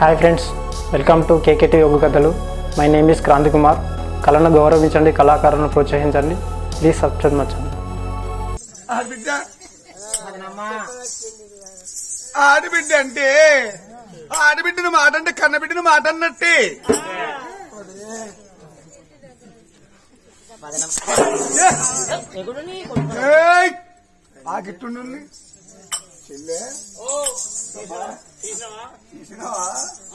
Hi friends welcome to KKT yoga కథలు my name is Kranthi Kumar కళను గౌరవించండి కళాకారులను ప్రోత్సహించండి ప్లీజ్ సబ్స్క్రైబ్ మచ్చండి ఆడబిడ్డ ఆడబిడ్డ అంటే ఆడబిడ్డను మాట అంటే కన్నబిడ్డను మాట అన్నట్టే ఏయ్! ఆ గిట్టుండి చెల్లె తీసినావా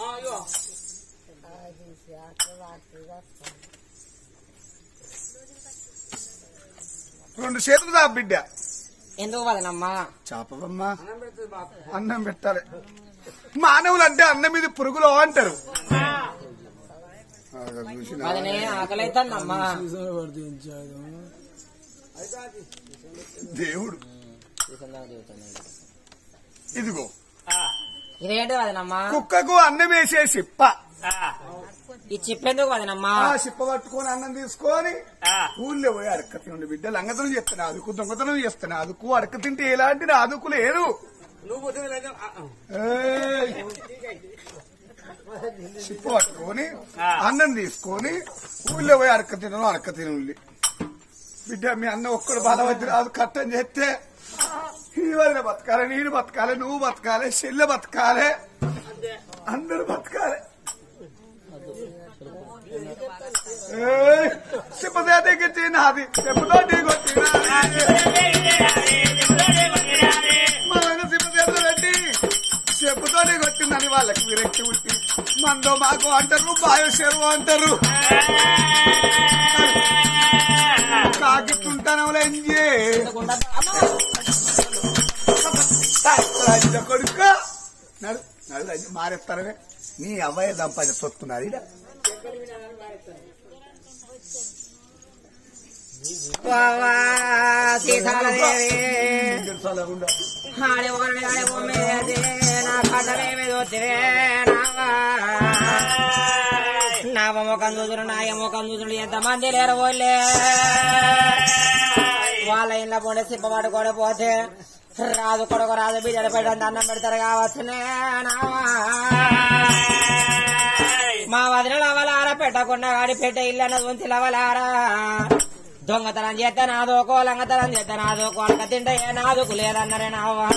రెండు చేతులు దా బిడ్డ ఎందుకు వదనమ్మా చాపవమ్మా అన్నం పెట్టాలి మానవులు అంటే అన్నం మీద పురుగులు అంటారు ఆగా చూసినా? వదనే ఆకలి అవుతుందమ్మా దేవుడు ఇదిగో ఇదేంటి వదనమ్మా కుక్కకు అన్నం వేసే సిప్ప ఈ చిప్పెందుకు వదనమ్మా ఆ సిప్ప పట్టుకొని అన్నం తీసుకొని ఊళ్ళో పోయి అడక్క తిండి బిడ్డలు అంగతనం చేస్తాను అదుకు దొంగతనం చేస్తాను అదుకు అడక తింటే ఎలాంటి అదుకు లేదు ఏయ్! సిప్ప పట్టుకొని అన్నం తీసుకొని ఊళ్ళో పోయి అడక తినను అడక తినండి బిడ్డ మీ అన్న ఒక్కడు బలవద్దు అది కట్టం చేస్తే ఈ వదిన బతకాలి నేను బతకాలి నువ్వు బతకాలి చెల్లె బతకాలి అందరూ బతకాలి ఏయ్! సిప్పదేటికి తినాది చెప్పుతోటి కొట్టినాది మా ఆయన సిప్పదేతో పెట్టి చెప్పుతోటి కొట్టిందని వాళ్ళకి విరక్తి పుట్టి మందో మాకు అంటారు బాయోషేరు అంటారు కాకిట్టుంటానవులే ఎంజే కొడుక నడు నడు రండి, మారేస్తారనే నీ అవ్వయ్య దంపతి సొత్తున్నారు ఈడ. వావా, సీతాలదేవి తెలుసాలా ఉండా? ఆడే ఒకరిని ఆడే బొమ్మేది నా కట్టలేమి దొచ్చివే నావా నా ముఖం చూసుడు నా ముఖం చూసుడు ఎంతమంది లేరు వాళ్ళే వాళ్ళ ఇళ్ళ పొండి సిప్ప పట్టుకొని పోతే రాజు కొడుకు రాజు బిడ్డలు పెట్టండి అన్నం పెడతారు కావచ్చు నావా మా వదిన లవలారా పెట్టకుండా గాడి పెట్టే ఇల్లన్న ఉంచి లవలారా దొంగతనం చేస్తే నాదోకో లంగతనం చేస్తే నాదోకో అడక తింటే ఏ నాదుకు లేదన్నరే నావా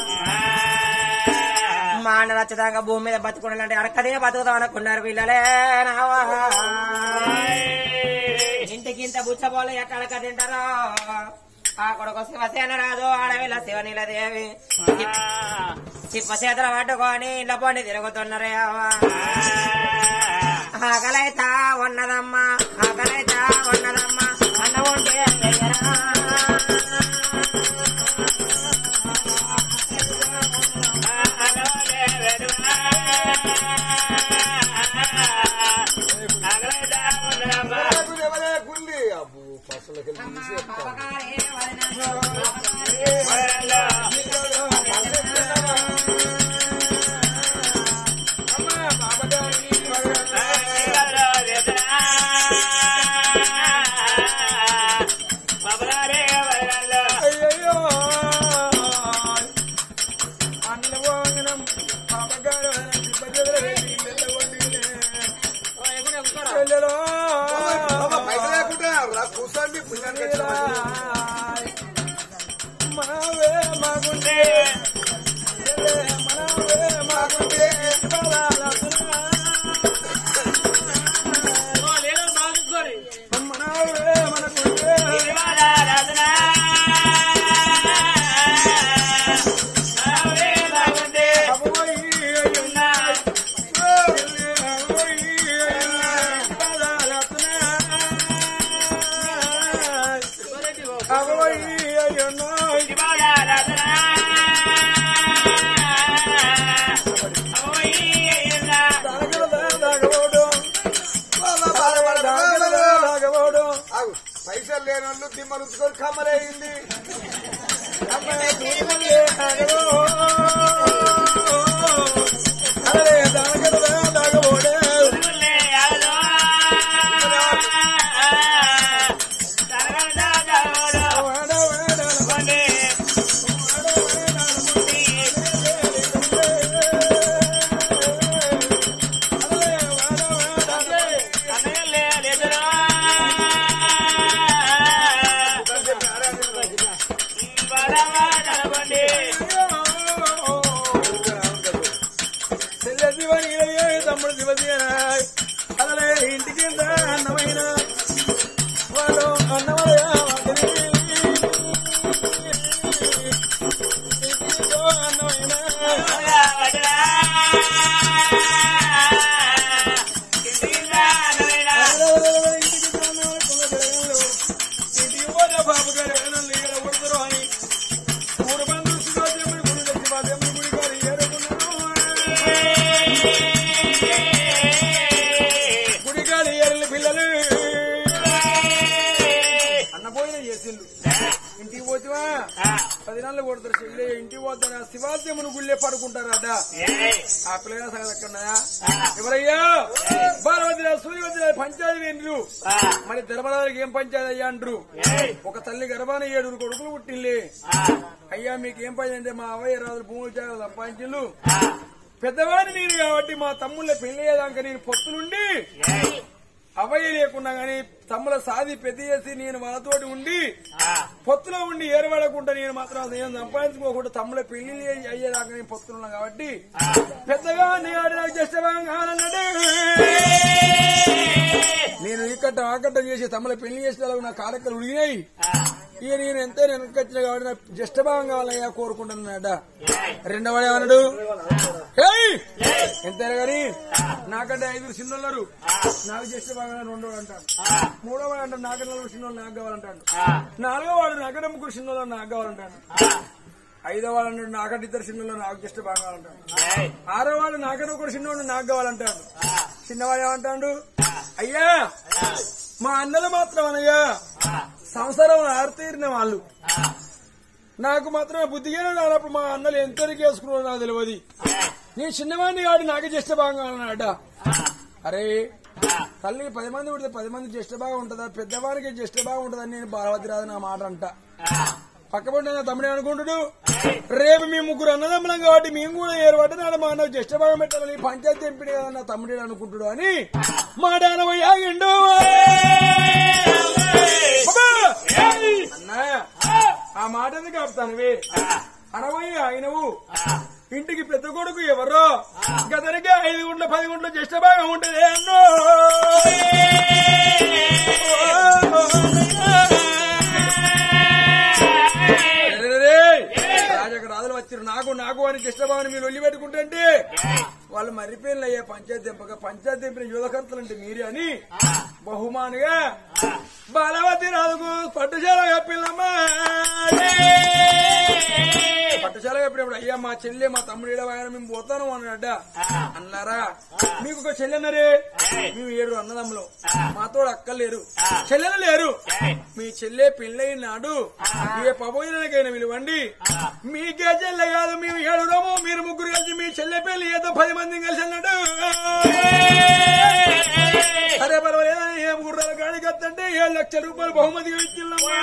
మా అన్న రచ్చదాకా భూమి మీద బతుకుండాలంటే అడకదే బతుకుతాం అనుకున్నారు పిల్లలే నావా ఇంటికి ఇంత బుచ్చబోలు ఎక్కడక తింటారో ఆ కొడుకు శివసేన రాదు ఆడవిల శివనీలదేవి చిప్ప చేతులు పట్టుకొని ఇంట్లో పండి తిరుగుతున్నారే అవ్వా ఆకలైతా ఉన్నదమ్మా ఆకలైతా ఉన్నదమ్మా అన్న ఉంటే వెయ్యరా. నాకు ఎవరే గుండి? అబ్బో, పసలకి అమ్మా, తీసి పాపకారే వదనసు. అమ్మా, బాబగారి అయ్యయ్యో. అన్నల వాంగనం, బాబగారు వదనం, తిప్పజెదర వేసి ఇళ్ళల్లో కొట్టినే. చెల్లెలో. మనవే మగుండే. చెల్లె మనవే మగుండే. మనవే మనకుండే. అబ్బోయ్ అయ్యన్నా. పైసలు లేని వాళ్ళు దిమ్మలు ఉచ్చుకొని కమ్మలయ్యింది అరే దాగడ దాగబోడే వాడ వాడ శివనీలయ్య తమ్ముడు శివసేన అలలే ఇంటికి రా అన్నమైన వాళ్ళు అన్నమయ్య అన్నమైన పిల్లలు అన్నపోయిన చేసిండు ఇంటికి పోతివా పది నెలలు కొడతారు చెల్లె ఇంటికి పోతారా శివాద్యమును గుళ్ళే పడుకుంటారట ఆ పిల్లల సంగతి ఎక్కడున్నాయా ఎవరయ్యా బాలవద్ర సూర్యవద్ర పంచాయతీ ఏంటి మరి ధర్మరాజుకి ఏం పంచాయతీ అయ్యా అంటారు ఒక తల్లి గర్భాన ఏడుగురు కొడుకులు పుట్టింది అయ్యా మీకు ఏం పని అంటే మా అవయ్య రాజులు భూములు చాలా సంపాదించిండు పెద్దవాడిని నేను కాబట్టి మా తమ్ముళ్ళ పెళ్లి అయ్యేదాకా నేను పొత్తు నుండి అవయ్య లేకున్నా గాని తమ్ముల సాది పెద్ద చేసి నేను వాళ్ళతోటి ఉండి పొత్తులో ఉండి ఏరబడకుండా నేను మాత్రం నేను సంపాదించుకోకుండా తమ్ముల పెళ్లి అయ్యేదాకా నేను పొత్తున్నా కాబట్టి పెద్దగా నేను నాకు చేసేవాం కావాలన్నాడు నేను ఈ కట్టం ఆ కట్టం చేసి తమ్ముల పెళ్లి చేసే నా కారక్కలు ఉడిగినాయి ఇక నేను ఎంత వెనకొచ్చిన కాబట్టి నాకు జ్యేష్ఠ భాగం కావాలయ్యా కోరుకుంటున్నాడ రెండవ ఏమన్నాడు ఏయ్! ఎంతైనా గాని నాకంటే ఐదుగురు చిన్నోళ్ళు నాకు జ్యేష్ఠ భాగం రెండో వాడు అంటాడు మూడో వాడు అంటాడు నాకంటే నలుగురు చిన్నోళ్ళు నాకు కావాలంటాడు నాలుగో వాడు నాకంటే ముగ్గురు చిన్నోళ్ళు నాకు కావాలంటాడు ఐదో వాడు అంటాడు నాకంటే ఇద్దరు చిన్నోళ్ళు నాకు జ్యేష్ఠ భాగం కావాలంటాడు ఆరో వాడు నాకంటే ఒకడు చిన్నోడు నాకు కావాలంటాడు చిన్నవాడు ఏమంటాడు అయ్యా మా అన్నలు మాత్రం అనయ్యా సంసారం ఆరితీరిన వాళ్ళు నాకు మాత్రం బుద్ధిగానే రానప్పుడు మా అన్నలు ఎంతరికి వేసుకున్నారో నాకు తెలియదు నేను చిన్నవాడిని కాదు నాకు జ్యేష్ఠ భాగం అన్నాడ అరే తల్లి పది మంది ఉంటే పది మంది జ్యేష్ఠ భాగం ఉంటుందా పెద్దవారికి జ్యేష్ఠ భాగం ఉంటుందని నేను బాలవతి రాదు నా మాట అంట పక్కపడి నా తమ్ముడే అనుకుంటుడు రేపు మీ ముగ్గురు అన్నదమ్ములం కాబట్టి మేము కూడా ఏర్పడి నాడు మా అన్న జ్యేష్ఠ భాగం పెట్టాలని పంచాయతీ ఎంపిడి కదా నా తమ్ముడే అనుకుంటుడు అని మాడానవయ్యాగిండు అన్నా ఆ మాట ఎందుకు ఆపుతానువి అనవయ్య ఆయనవు ఇంటికి పెద్ద కొడుకు ఎవరో గదరికి ఐదు గుంట్ల పది గుంట్ల జ్యేష్ఠ భాగం ఉంటది అన్నో రాజక రాజులు వచ్చారు నాకు నాకు అని జ్యేష్ఠభావని మీరు వెళ్ళి పెట్టుకుంటే వాళ్ళు మర్రిపోయిన అయ్యే పంచాయతీ దింపక పంచాయతీ దింపిన యువకర్తలు అంటే మీరే అని బహుమానుగా బాలవతి రాజుకు పట్టుశాల కప్పిల్లమ్మా పట్టుశాల కప్పినప్పుడు అయ్యా మా చెల్లె మా తమ్ముడు ఏడవ ఆయన మేము పోతాను అన్నాడ అన్నారా మీకు ఒక చెల్లెన్నరే మేము ఏడు అన్నదమ్ములు మాతో అక్కలు లేరు చెల్లెలు లేరు మీ చెల్లె పెళ్ళైన నాడు ఏ పబోయినకైనా విలువండి మీకే చెల్లె కాదు మేము ఏడురము మీరు ముగ్గురు కలిసి మీ చెల్లె పెళ్లి ఏదో పది మంది కలిసి అన్నాడు సరే పర్వాలేదు ఏం గుర్రాలు గాడికి వస్తుంటే ఏడు లక్షల రూపాయలు బహుమతిగా ఇచ్చిన్నాము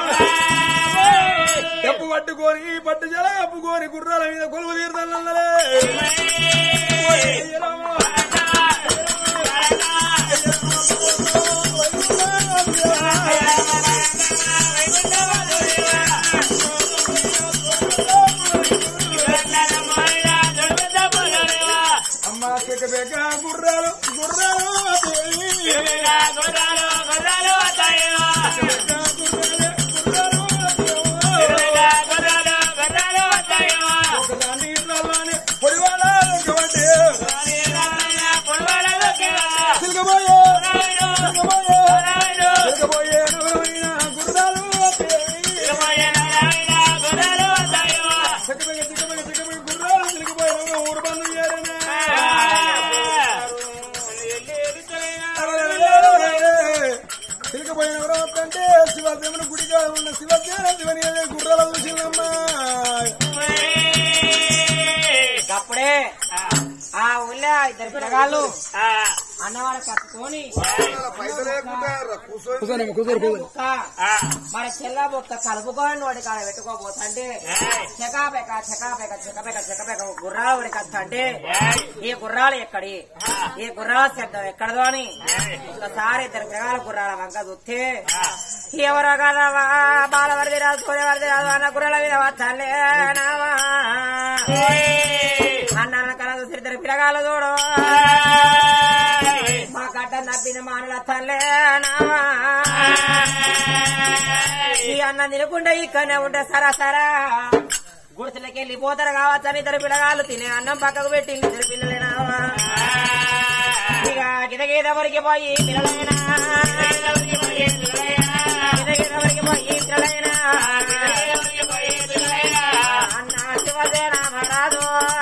డబ్బు పట్టుకొని పట్టు జల కప్పుకొని గుర్రాల మీద కొలువు తీరుతానన్నలే అమ్మ కేక బేక గుర్రాలు గుర్రాలు దేవి. గొర్రెలు గొర్రెలు వస్తాయో గుర్రాలు, గుర్రాలు గొర్రెలు గొర్రెలు వస్తాయో ఒకదాన్ని ఇళ్ళలోనే పొడివాడ ఒకటి. పొడవాళ్ళకి తిరగబోయే, తిరగబోయే, తిరగబోయే నగరమైన గుర్రాలు దేవి. గొర్రెలు వస్తాయో చిక్కబోయే, చిక్కబోయే, చిక్కబోయే గుర్రాలు తిరిగిపోయే నగరం ఊరు బంధు చేరనే. తిరగబోయే నగరం వస్తుంటే శివదేవుని గుడిగా ఉన్న శివదేవ శివని గుర్రాలు చూసిందమ్మా అప్పుడే ఆ ఊళ్ళో ఇద్దరు పిల్లగాళ్ళు అన్నవాళ్ళ కట్టుకొని కూర్చోనమ్మ కూర్చోరు కూర్చోరు బుక్క మరి చెల్ల బుక్క కలుపుకొని వాడి కాడ పెట్టుకోబోతుంటే చెకాపెక చెకాపెక చెకపెక చెకపెక గుర్రాలు వాడి కత్తంటే ఈ గుర్రాలు ఎక్కడి ఈ గుర్రాల శబ్దం ఎక్కడదో అని ఒకసారి ఇద్దరు పిల్లగాల గుర్రాల వంక చూస్తే ఎవరో కదవా బాలవరిది రాదు సూర్యవరిది రాదు అన్న గుర్రాల మీద వస్తలేనావా అన్న కళ చూసి ఇద్దరు పిల్లగాలు చూడు గడ్డ నప్పిన మానల తల్లే ఈ అన్నం తినకుండా ఇక్కడనే ఉంటే సరా సరా గుడిసెలకి వెళ్ళిపోతారు కావచ్చని ఇద్దరు పిల్లగాళ్ళు తినే అన్నం పక్కకు పెట్టి ఇద్దరు పిల్లలేనా ఇక గిద గీద వరకు పోయి పిల్లలైనా గిద గీద వరకు పోయి పిల్లలైనా అన్న శివసేన మహారాజు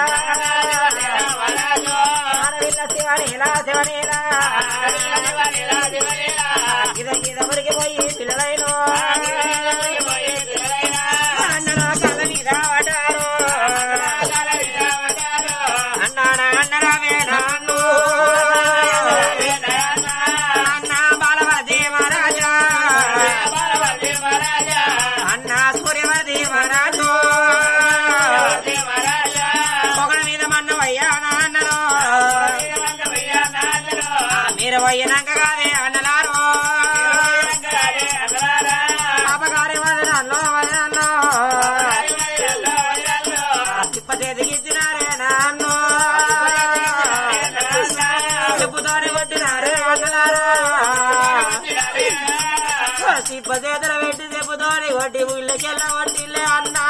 ఆడవిల్ల శివనేలా శివనేలా గిద గిద వరకు పోయి పిల్లలైన అన్నలో కళ్ళ మీద పడ్డారు అన్నాన అన్నరామే నాన్ను అన్న బాలవతి మహారాజా అన్న సూర్యవతి మహారాజు పొగల మీద మన్నవయ్యా నాన్నలో మీరు పోయినాక కాదే అన్నలారు పాపగారి వదనాల్లో వదనాల్లో తిప్ప చేతికిచ్చినారే నాన్ను చెప్పుతోని కొట్టినారే అన్నలారా తిప్ప చేతులు పెట్టి చెప్పుతోని కొట్టి ఊళ్ళకెళ్ళ కొట్టిల్లే అన్నా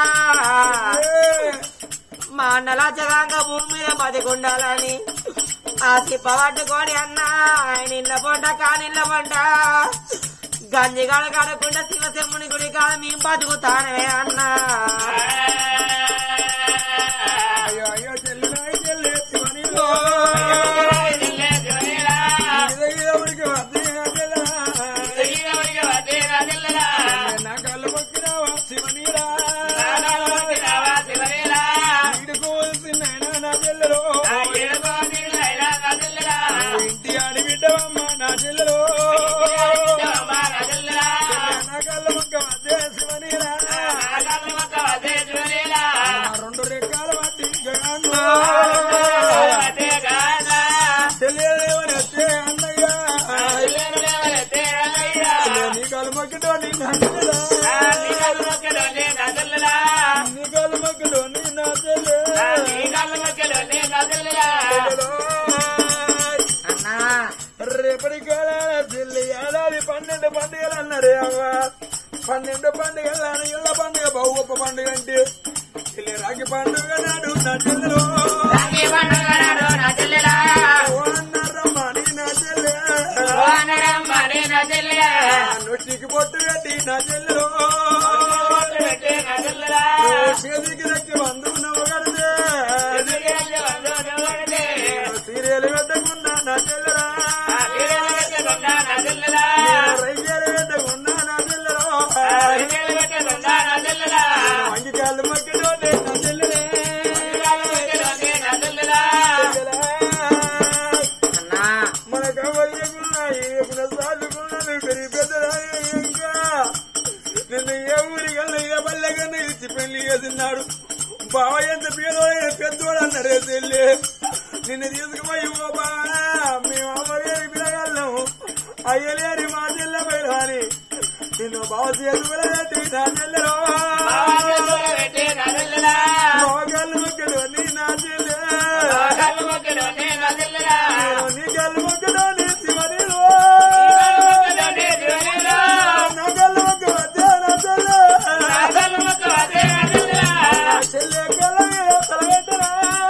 మా అన్నల జగాంగ భూమి మీద బతికుండాలని ఆ తిప్ప పట్టుకొని అన్న ఆయన ఇళ్ళ పంట కానిళ్ళ పంట గంజిగాడ కడకుండా శివశంభుని గుడి కాడ మేము బతుకుతానే అన్నా అయ్యో అయ్యో చెల్లినాయి చెల్లి శివనిలో ఇదే ఊరికి వద్దే చెల్లెలా. నా కళ్ళు మొక్కినావా శివనీరా ఈడుకోవాల్సిందైనా నా చెల్లెలో నువ్వు ఇంటి ఆడి బిడ్డవమ్మ నా చెల్లెలో నా కళ్ళు మొక్క వద్దే శివనీరా నా రెండు రెక్కల వడ్డీ గగాను చెల్లెలేవని వచ్చే అన్నయ్య నీ కళ్ళు మొక్కటో నీ నా చెల్లెలా నీ కళ్ళు మొక్కటో నీ నా చెల్లెలా అన్నా రేపటి కాలాల చెల్లి ఏడాది పన్నెండు పండుగలు అన్నారే అవ్వ పన్నెండు పండుగలు అని ఇళ్ళ పండుగ బహు గొప్ప పండుగ అంటే చెల్లి రాగి పండుగ నాడు నా చెల్లెలు ఓ అన్నారమ్మ నీ నా చెల్లె నొట్టికి పొట్టు పెట్టి నా చెల్లెలు చేతికి దక్కి వందు నవ్వగలితే సీరియల్ పెట్టకున్నా నా చెల్లెరా రైలు పెట్టకున్నా నా చెల్లెరా అంగికాళ్ళు మక్కితోటే నా చెల్లెలే అన్నా మన కవల్యకున్నాయి సాధుకున్నది పెరిగి పెద్దదాని ఇంకా నిన్ను ఏ ఊరికన్నా ఏ పల్లెకన్నా ఇచ్చి పెళ్లి చేస్తున్నాడు బావ ఎంత పేదోడైన పెద్దోడు అన్నారే చెల్లి నిన్ను తీసుకుపోయి ఓ బావా మేము అమ్మగారి పిలగలం అయ్యలేని మా చెల్లె పైరాని నిన్ను బావ చేతులు పెట్టి నా చెల్లెలో మోగాళ్ళు మొక్కలు నీ నా చెల్లె నీ కళ్ళు మొక్కలు నీ శివనిలో నా కళ్ళు మొక్క వద్దే నా చెల్లె చెల్లె కళ్ళ మీద తలబెట్టరా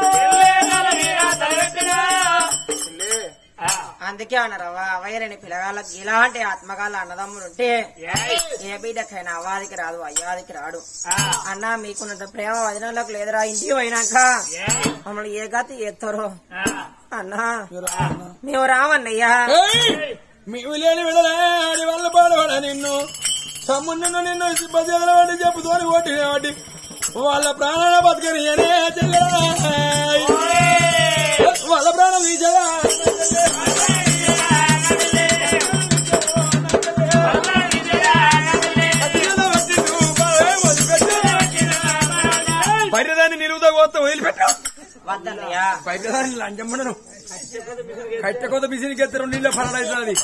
చెల్లె అందుకే అన్నారవ్వ అవయ్యరని పిల్లగాళ్ళకి ఇలాంటి ఆత్మగాళ్ళ అన్నదమ్ములు ఉంటే ఏ బిడ్డకైనా అవ్వాదికి రాదు అయ్యాదికి రాడు అన్న మీకున్నంత ప్రేమ వదినలకు లేదురా ఇంటికి పోయినాక మమ్మల్ని ఏ గతి ఎత్తారో అన్నా మేము రామన్నయ్యా మేము లేని విడలేని వల్ల పాడవాడ నిన్ను తమ్ముడు నిన్ను సిబ్బజల వాడి చెప్పుతోని ఓటిన వాటి వాళ్ళ ప్రాణాల బతకని అనే చెల్లెలా వాళ్ళ ప్రాణం తీసగా బయటదాన్ని నిలువుతా కోత వదిలిపెట్ట వద్దన్నయ్యా బయటదాన్ని లంచమ్మను కట్ట కొత్త బిసినికి ఎత్తే రెండు నీళ్ళ ఫలడైతుంది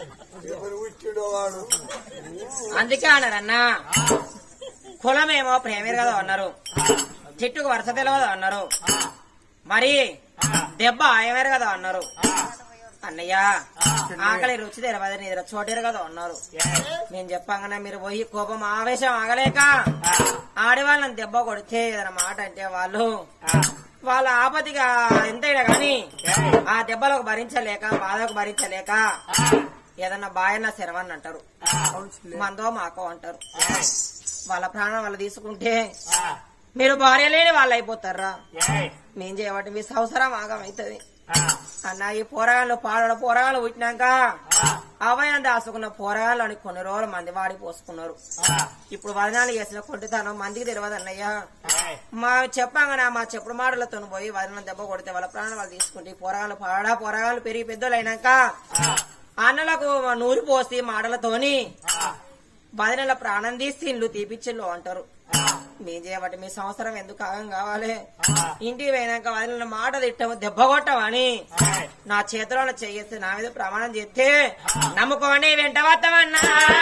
అందుకే అన్నారన్నా కులమేమో ప్రేమేరు కదా అన్నారు చెట్టుకు వరుస తెలియదు అన్నారు మరి దెబ్బ ఆయమేరు కదా అన్నారు అన్నయ్య ఆకలి రుచి తెరవదని నిద్ర చోటేరు కదా ఉన్నారు నేను చెప్పంగానే మీరు పోయి కోపం ఆవేశం ఆగలేక ఆడవాళ్ళని దెబ్బ కొడితే ఏదైనా మాట అంటే వాళ్ళు వాళ్ళ ఆపతిగా ఎంతైనా గాని ఆ దెబ్బలకు భరించలేక బాధకు భరించలేక ఏదన్నా బాయన్న శరవని అంటారు మందో మాకో అంటారు వాళ్ళ ప్రాణం వాళ్ళు తీసుకుంటే మీరు భార్య లేని వాళ్ళు అయిపోతారా మేం చేయబట్టి మీ సంవత్సరం ఆగమవుతుంది అన్న ఈ పోరగాళ్ళు పాడ పోరగాళ్ళు పుట్టినాక అవయం దాసుకున్న పోరగాళ్ళు అని కొన్ని రోజులు మంది వాడి పోసుకున్నారు ఇప్పుడు వదనాలు చేసిన కొంటితనం మందికి తెలియదు అన్నయ్య మా చెప్పంగానే మా చెప్పుడు మాటలతో పోయి వదనం దెబ్బ కొడితే వాళ్ళ ప్రాణం వాళ్ళు తీసుకుంటే ఈ పోరగాళ్ళు పాడా పోరగాళ్ళు పెరిగి పెద్దోళ్ళు అయినాక అన్నలకు నూరి పోసి మాటలతోని బదినల ప్రాణం తీసి ఇల్లు తీపిచ్చిల్లు అంటారు మేం చేయబట్టి మీ సంవత్సరం ఎందుకు ఆగం కావాలి ఇంటికి పోయినాక వదిలిన మాట తిట్టము దెబ్బ కొట్టమని నా చేతిలో చేస్తే నా మీద ప్రమాణం చేస్తే నమ్ముకోండి వెంట వస్తామన్నా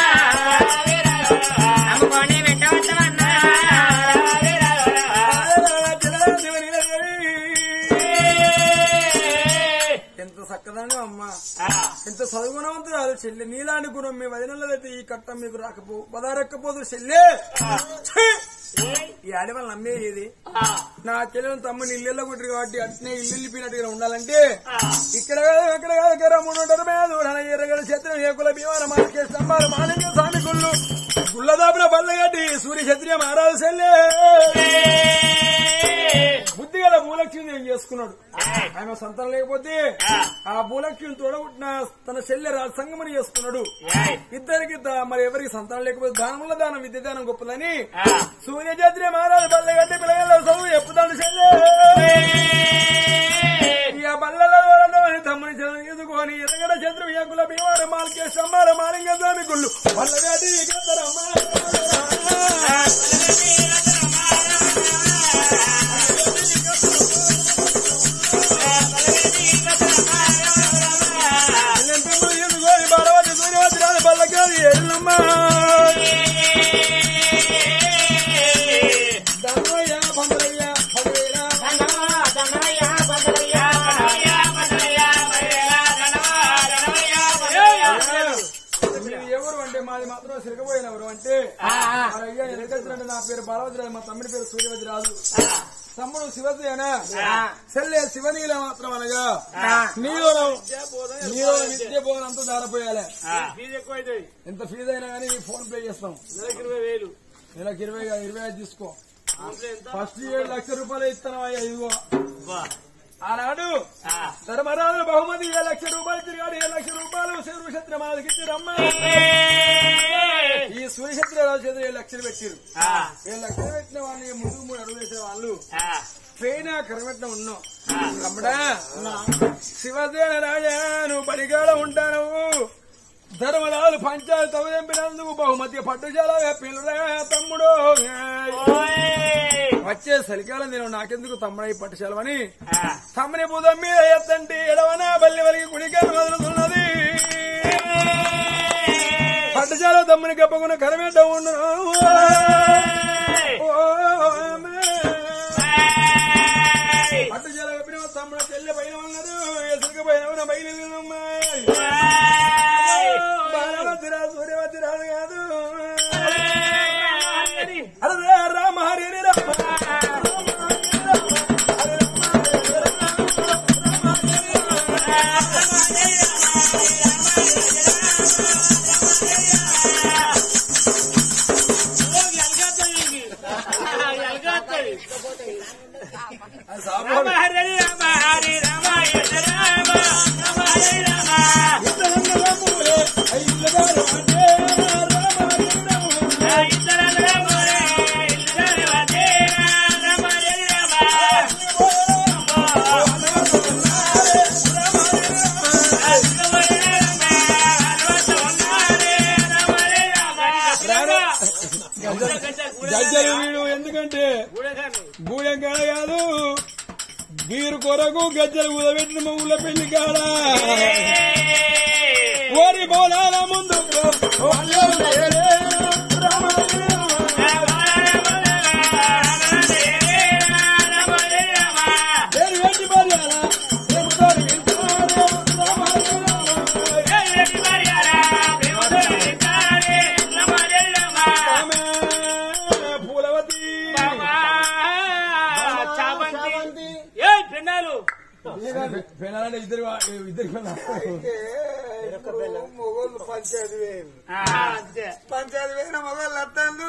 నమ్ముకోండి వెంట వస్తామన్నా ఎంత చక్కదాని అమ్మ ఎంత చదువుకున్నవంతురాలు చెల్లి నీలాంటి గుణం మీ వదినలైతే ఈ కట్టం మీకు రాకపో పదారెక్కపోదు చెల్లె ఛీ! ఈ ఆడవాళ్ళు నమ్మేది నా చెల్లెలు తమ్ముని ఇల్లు కొట్టి కాబట్టి అట్నే ఇల్లు వెళ్ళిపోయినట్టుగా ఉండాలంటే ఇక్కడ కాదు ఎక్కడ కాదు ఇక్కడ మూడు ఉంటారు మీద దూరాన ఎర్రగడ క్షత్రియం ఏకుల భీమాన మాకే స్తంభాలు మాలిన్య స్వామి గుళ్ళు గుళ్ళ దాపిన బల్ల కట్టి సూర్య క్షత్రియ మహారాజు చెల్లె బుద్ధిగల భూలక్ష్మి ఏం చేసుకున్నాడు ఆయన సంతానం లేకపోతే ఆ భూలక్ష్మిని తోడబుట్టిన తన చెల్లె సంగమని చేసుకున్నాడు ఇద్దరికి ద- మరి ఎవరికి సంతానం లేకపోతే దానముల దానం విద్య దానం గొప్పదని సూర్యజాత్రి మహారాజు బల్ల కట్టి పిల్లగల చదువు చెప్పుతాడు చెల్లె ఇక బల్లలో అని తమ్ముని చదువు ఎదుకొని ఎరగడ చంద్ర వ్యాకుల భీమార మాల్కే స్తంభాల మాలింగ స్వామి గుళ్ళు వల్ల వ్యాధి ఎదుకొని బాలవతి సూర్యవతి రాజు బల్లకాది ఎల్లమ్మ దండయ్య పందరయ్య పదివేల మీరు ఎవరు అంటే మాది మాత్రం సిరగబోయిన ఎవరు అంటే మరి అయ్యా ఎరగత్రంటే నా పేరు బాలవతి రాజు మా తమ్ముడి పేరు సూర్యవతి రాజు తమ్ముడు శివతి అనా చెల్లె శివనీల మాత్రం అనగా నీలో నీలో విద్య బోనంతా దారపోయాలి ఎంత ఫీజు అయినా కానీ నీకు ఫోన్ పే చేస్తాం నెలకు ఇరవై కాదు, ఇరవై ఐదు తీసుకో ఫస్ట్ ఏడు లక్ష రూపాయలు ఇస్తాను అయ్యా ఇదిగో ఆనాడు ధర్మరాజు బహుమతి ఏ లక్ష రూపాయలు తిరిగాడు ఏ లక్ష రూపాయలు సూర్యక్షత్ర మాలకి ఇచ్చిరమ్మా ఈ సూర్యక్షత్ర రాజు చేతులు ఏడు లక్షలు పెట్టిరు ఏడు లక్షలు పెట్టిన వాళ్ళు ముందు మూడు అడుగు వేసే వాళ్ళు పేనా కరబెట్టిన ఉన్నాం తమ్ముడా శివసేన రాజా నువ్వు పనికాడ ఉంటాను ధర్మరాజు పంచాయతీ తవ్వెంపినందుకు బహుమతి పట్టుచాల పిల్లరా తమ్ముడు వచ్చే చలికాలం నేను నాకెందుకు తమ్ముడై పట్టుచాలమని తమ్ముని బుధం మీద ఎత్తంటి ఎడవన బల్లి వలికి కుడికాను వదులుతున్నది పట్టుచాల తమ్ముని కప్పకుండా కరమేట ఉండు పట్టుచాల కప్పిన తమ్ముడు చెల్లె పైన ఉన్నారు ఎసురుకు పైన బయలుదేరమ్మా బాలవతిరా సూర్యవతి రాదు కాదు అరే రామ హరి హరి రామ గజ్జలు వీడు ఎందుకంటే గూడెం కాడ కాదు వీరు కొరకు గజ్జలు ఉదబెట్టిన మమ్మల్ని పెళ్లి కాడ ఓరి బోలాల ముందు ఏరి వెండి మర్యాల, ఏమి తోడి వింటారు, రామ పెళ్ళాలంటే ఇద్దరు ఇద్దరు అయితే ఇప్పుడు మొగోళ్ళు పంచాయతీ వేరు పంచాయతీ వేసిన మొగోళ్ళు అత్తాను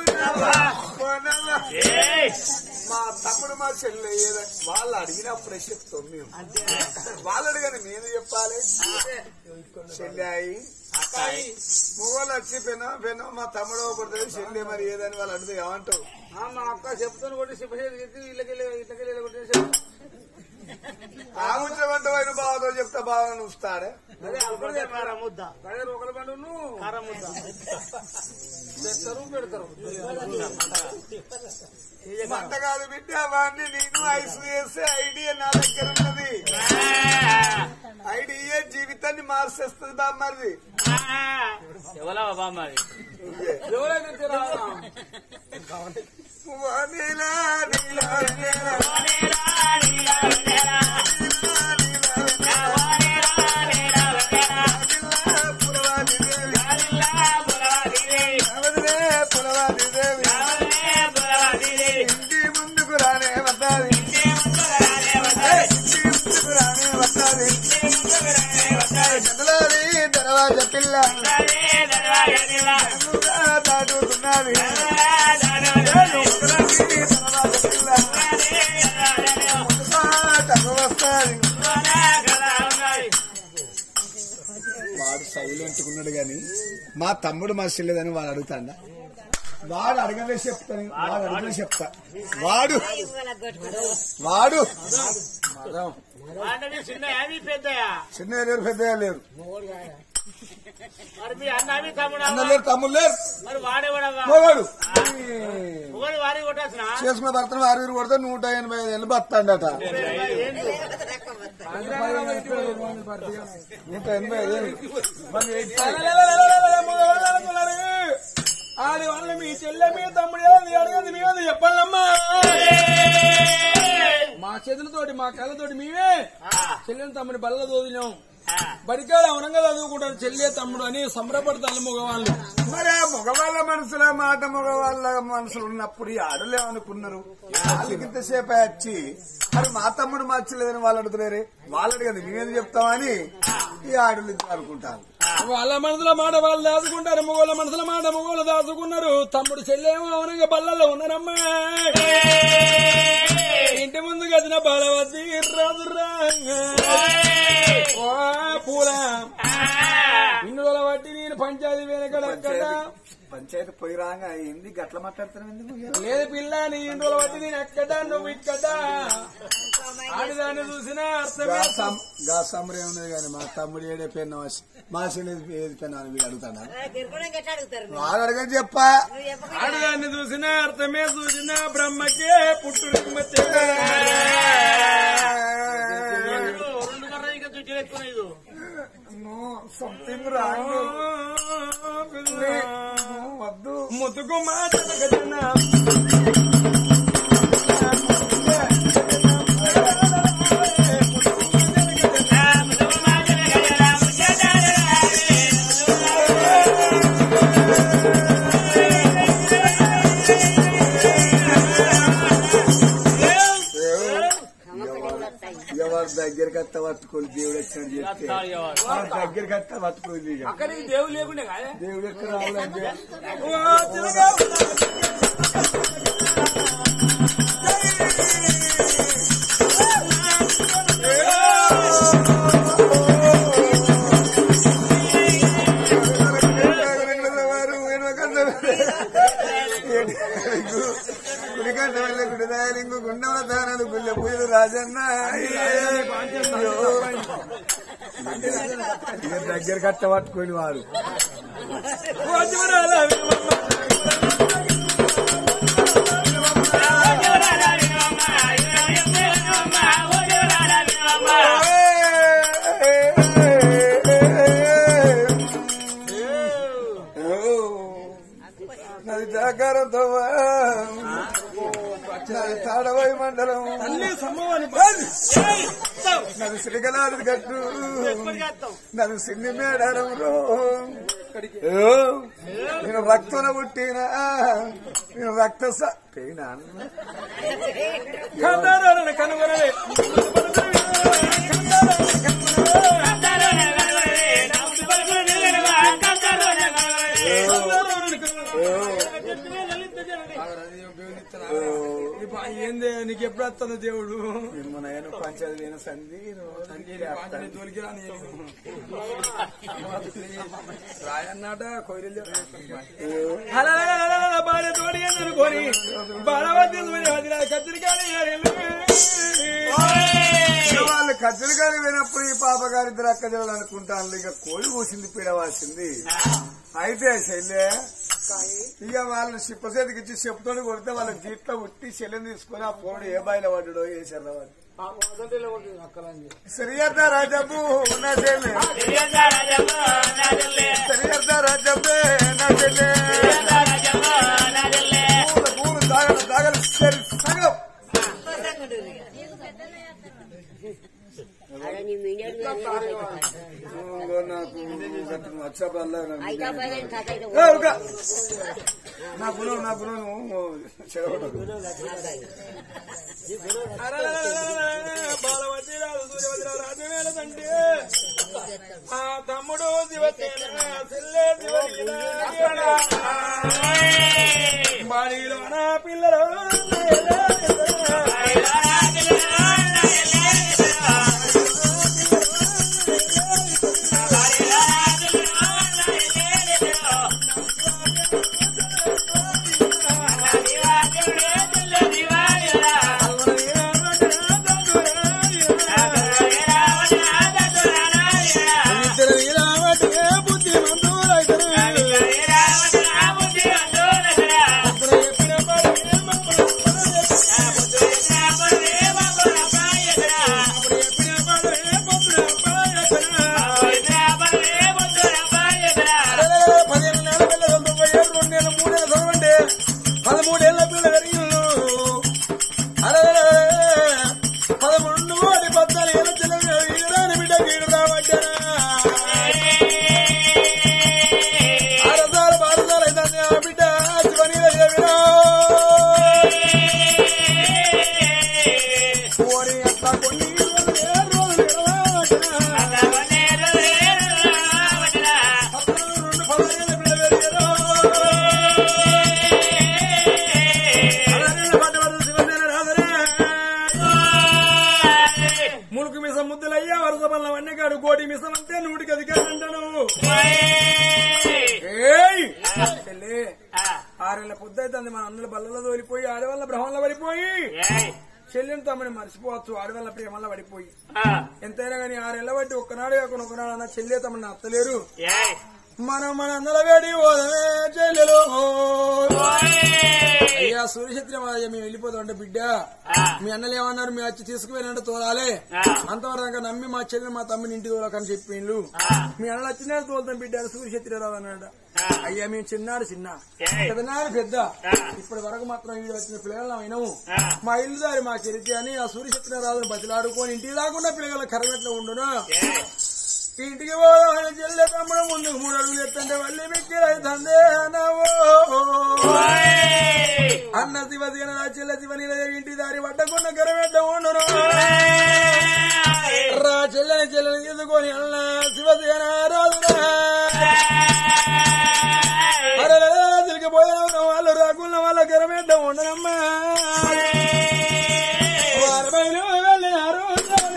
మా తమ్ముడు మా చెల్లె ఏదో వాళ్ళు అడిగినప్పుడే చెప్తాం మేము వాళ్ళు అడిగాను నేను చెప్పాలి చెల్లాయి మొగోళ్ళు వచ్చి పెనో పెనో మా తమ్ముడు పడుతుంది చెల్లి మరి ఏదని వాళ్ళు అడిగితే ఏమంటావు మా అక్క చెప్తాను కూడా శివశేఖర్ చెప్పి ఇళ్ళకెళ్ళి ఇళ్ళకెళ్ళి కొట్టేసి ఆముంచమంటే ఆయన బావతో చెప్తా బాగా నుస్తాడే అదే అప్పుడు కారం ముద్ద అదే ఒకరి పండును కారం ముద్ద తెస్తారు పెడతారు మంట కాదు బిడ్డ వాడిని నేను ఐసు చేసే ఐడియా నా దగ్గర ఉన్నది ఐడియా జీవితాన్ని మార్చేస్తుంది బామ్మది ఎవరా బామ్మారి ఎవరైతే తిరాలా? నీలా నీలా నీలా పులవాది దేవి అవదిలే పులవాది దేవి ఇంటి ముందుకు రానే వద్దాది ఇంటి ముందుకు రానే వద్దాది చదలాది దరవాజ పిల్ల నువ్వుగా దాటుతున్నది దరవాజ పిల్ల ముందుగా టగు వస్తాది వాడు సైలెంట్ ఉన్నాడు గాని మా తమ్ముడు మా చెల్లెదని వాడు అడుగుతాడా వాడు అడగలే చెప్తాను వాడు అడగలే చెప్తా వాడు వాడు అంటే చిన్న ఏమి పెద్దయా చిన్న లేరు పెద్ద లేరు మరి మీ అన్న మీ తమ్ముడు అన్న లేరు తమ్ముడు లేరు మరి వాడేవాడవా పోవాడు ఒకటి వారి కొట్టాల్సిన చేసుకున్న భర్తను వారి వీరు కొడితే నూట ఎనభై ఐదు ఏళ్ళు బతాడట నూట ఎనభై ఐదు ఏళ్ళు మరి ఎయిట్ ఫైవ్. ఆడి వాళ్ళ మీ చెల్లె మీ తమ్ముడు ఏది అడగదు మేమేది చెప్పాలమ్మా మా చేతులతోటి మా కళ్ళతోటి మేమే చెల్లెని తమ్ముడి బల్ల తోదినాం బడికాడ అవునంగా చదువుకుంటారు చెల్లె తమ్ముడు అని సంబరపడతాను మగవాళ్ళు మరి ఆ మగవాళ్ళ మనసులో మాట మగవాళ్ళ మనసులు ఉన్నప్పుడు ఈ ఆడలే అనుకున్నారు వాళ్ళకింతసేపు వచ్చి మరి మా తమ్ముడు మార్చలేదని వాళ్ళు అడుగుతున్నారే వాళ్ళు అడిగదు మేమేం చెప్తామని ఈ ఆడలు ఇద్దరు అనుకుంటారు వాళ్ళ మనసుల మాట వాళ్ళు దాచుకుంటారు మగోళ్ళ మనసుల మాట మగోళ్ళు దాచుకున్నారు తమ్ముడు చెల్లెమో అవునంగా బల్లలో ఉన్నారమ్మా ఇంటి ముందు గదిన బలవతి రాజు ఓ పూల ఇన్ని రోజుల బట్టి నేను పంచాయతీ వెనకడక్కడ పంచాయతీ పోయి రాగా ఏంది గట్ల మాట్లాడుతున్నావు ఎందుకు లేదు పిల్ల నీ ఇంటి రోజుల బట్టి నేను ఎక్కడ నువ్వు ఇక్కడ ఆడిదాన్ని చూసిన అర్థమే గా సమరే ఉన్నది కానీ మా తమ్ముడు ఏడే పెన్న మా చెల్లి ఏది పెన్న అని వీడు అడుగుతాను వాళ్ళు అడగని చెప్పా ఆడిదాన్ని చూసిన అర్థమే చూసిన బ్రహ్మకే పుట్టుడు రెండు కర్ర ఇంకా చుట్టూ పెట్టుకునేది సంథింగ్ రాంగ్ వద్దు ముతుకు మాట ఎవరు దగ్గరికి అత్త పట్టుకోవాలి దేవుడు ఎక్కడ చెప్తే ఎవరు దగ్గరికి అత్త పట్టుకోవాలి ఇక. అక్కడికి దేవుడు లేకుండే కాదే దేవుడు ఎక్కడ రావాలంటే వారు వెనుకన్న కుడికంట వెళ్ళ గుడిదారింగు గుండెల దానాలు గుళ్ళె పూజలు రాజన్న ఇక దగ్గర కట్ట పట్టుకొని వాడు నది జాకారంతో నది తాడవై మండలం నది శ్రీకలాది గట్టు నన్ను సిన్ని మేడారం నేను రక్తన పుట్టిన నేను రక్త స- పేనా కనుగొనలే ఏంది నీకు ఎప్పుడు వస్తుంది దేవుడు ఏమో నాయన పంచాయతీ లేని సంధి నువ్వు సంధి లేపుతా. నేను తోలికిరా రాయన్నట కోయిలు బాల తోడి అనుకోని బాలవతి కత్తిరికాయలు ఇక వాళ్ళు కత్తిరికాయలు పోయినప్పుడు ఈ పాప గారి ఇద్దరు అక్క దేవుడు అనుకుంటాను ఇక కోడి కూసింది పీడవాల్సింది అయితే శల్య ఇక వాళ్ళని సిప్పసేతికి ఇచ్చి చెప్పుతోని కొడితే వాళ్ళ జీట్లో ఉట్టి చెల్లెని తీసుకొని ఆ పోడు ఏ బాయిలో పడ్డాడో ఏ శర్రవాడు సరియద్ద రాజబ్బు నా చెల్లె సరియద్ద రాజబ్బే నా చెల్లె పూలు పూలు దాగలు దాగలు సరి సగం ఓ, నాకు వచ్చాపల్లా ఏ, ఊరుకో. నా గుణం నా గుణం చెడగొట్టదు బాలవతి రాజు సూర్యవతి రాజవేల తండ్రి ఆ తమ్ముడు శివసేన చెల్లె శివసేన బాడీలో నా పిల్లలు ఇద్దరు ఇలావటే బుద్ధిమంతులైతరు. అప్పుడు చెప్పిన పడే మమ్మల్ని అప్పుడు చెప్పిన పడే మమ్మల్ని పదిహేను నెలల పిల్ల తొంభై ఏళ్ళు రెండు నెలలు మూడు నెలలు చదవండి పదమూడేళ్ల పిల్ల పెరిగిళ్ళు అరే పదకొండు కోటి పద్నాలుగు ఏళ్ళ చిన్న ఈరాని బిడ్డ గీడు రావచ్చనా ఆరసాలు బారసాలు అయితే ఆ బిడ్డ శివనీల దేవిరా ఓరి అట్లా కొన్ని రోజులు నిలవచ్చనా. రెండు పదహారేళ్ల పిల్ల పెరిగారు ములుకు మిసం ముద్దులయ్యా వరుస పనుల వన్నెగాడు కోటి మిసం అంతే నూటికి అధికారం అంటాను ఏయ్! చెల్లి, ఆరేళ్ల పొద్దు అవుతుంది మన అన్నల బల్లలో తోలిపోయి ఆడవాళ్ళ బ్రహ్మంలో పడిపోయి చెల్లిని తమని మర్చిపోవచ్చు ఆడవాళ్ళ ప్రేమల్లో పడిపోయి ఎంతైనా గానీ ఆరేళ్ల బట్టి ఒక్కనాడు కాకుండా ఒకనాడు అన్న చెల్లె తమని అత్తలేరు మనం మన అన్నల వేడి ఓదమే చెల్లెలు అయ్యా సూర్యక్షత్రి మేము వెళ్ళిపోతాం అంటే బిడ్డ మీ అన్నలు ఏమన్నారు మీ వచ్చి తీసుకుపోయినంటే తోలాలే అంతవరకు నమ్మి మా చెల్లి మా తమ్మిని ఇంటి తోలకని చెప్పిండ్లు మీ అన్నలు వచ్చినా తోలుతాం బిడ్డ అని సూర్యక్షత్రి రాదు అన్నాడు అయ్యా మేము చిన్నాడు చిన్న పెద్దనాడు పెద్ద ఇప్పటి వరకు మాత్రం వీడు వచ్చిన పిల్లలు అయినాము మా ఇల్లు దారి మా చరిత్ర అని ఆ సూర్యక్షత్రి రాజుని బతిలాడుకొని ఇంటికి రాకుండా పిల్లల కరగట్లో ఉండును ఇంటికి పోదామని చెల్లె తమ్ముడు ముందు మూడు అడుగులు ఎత్తంటే మళ్ళీ మిక్కిరైతందే నవో అన్న శివసేన చెల్లె శివనీల ఇంటి దారి పట్టకుండా గరవెట్ట ఉండును రా చెల్లెని చెల్లెని తీసుకొని అన్న శివసేన రాదురా అరే తిరిగిపోయిన వాళ్ళు రాకున్న వాళ్ళ గరమెడ్డ ఉండనమ్మా వారమైన వెళ్ళినారు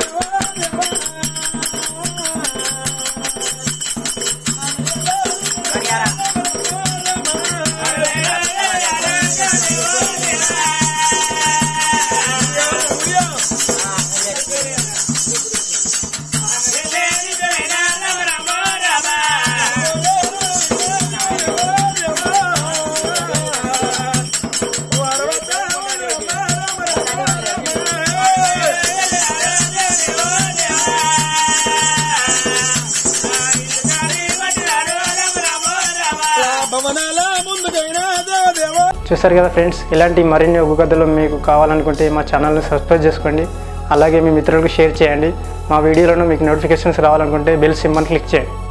భవనాల ముందుకైనా దేవదేవో చూసారు కదా ఫ్రెండ్స్ ఇలాంటి మరిన్ని ఒగ్గు కథలు మీకు కావాలనుకుంటే మా ఛానల్ని సబ్స్క్రైబ్ చేసుకోండి అలాగే మీ మిత్రులకు షేర్ చేయండి మా వీడియోలను మీకు నోటిఫికేషన్స్ రావాలనుకుంటే బెల్ సింబల్ క్లిక్ చేయండి